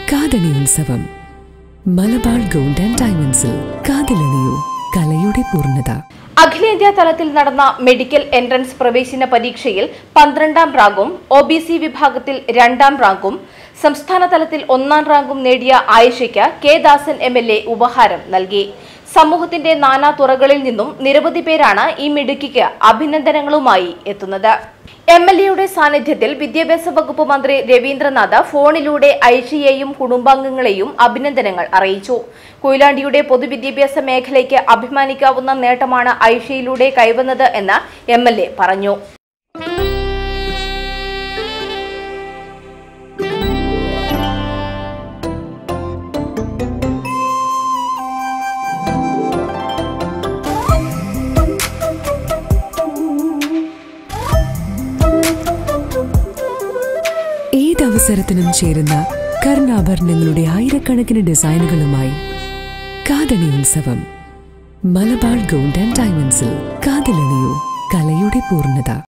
കാതണി ഉത്സവം Malabar gold and ഡയമണ്ട്സിൽ കാതിലണിയൂ കലയുടെ പൂർണ്ണത അഖിലേന്ത്യാ തലത്തിൽ നടന്ന മെഡിക്കൽ എൻട്രൻസ് പ്രവേശന പരീക്ഷയിൽ പന്ത്രണ്ടാം റാങ്കും ഒ ബി സി വിഭാഗത്തിൽ രണ്ടാം റാങ്കും സംസ്ഥാന തലത്തിൽ ഒന്നാം റാങ്കും നേടിയ ആയിഷയ്ക്ക് K Dasan M L A ഉപഹാരം നൽകി സമൂഹത്തിന്റെ നാനാ തുറകളിൽ നിന്നും നിരവധി പേരാണ് ഈ മിടുക്കിക്ക് അഭിനന്ദനങ്ങളുമായി എത്തുന്നത് എം എൽ എയുടെ സാന്നിധ്യത്തിൽ വിദ്യാഭ്യാസ വകുപ്പ് മന്ത്രി രവീന്ദ്രനാഥ് ഫോണിലൂടെ ഐഷയെയും കുടുംബാംഗങ്ങളെയും അഭിനന്ദനങ്ങൾ അറിയിച്ചു കൊയിലാണ്ടിയുടെ പൊതുവിദ്യാഭ്യാസ മേഖലയ്ക്ക് അഭിമാനിക്കാവുന്ന നേട്ടമാണ് ഐഷയിലൂടെ കൈവന്നത് എന്ന് എം എൽ എ പറഞ്ഞു ഏതവസരത്തിനും ചേരുന്ന കർണാഭരണങ്ങളുടെ ആയിരക്കണക്കിന് ഡിസൈനുകളുമായി കാതണി ഉത്സവം മലബാർ ഗോൾഡ് ആൻഡ് ഡയമണ്ട്സിൽ കാതിലണിയൂ കലയുടെ പൂർണ്ണത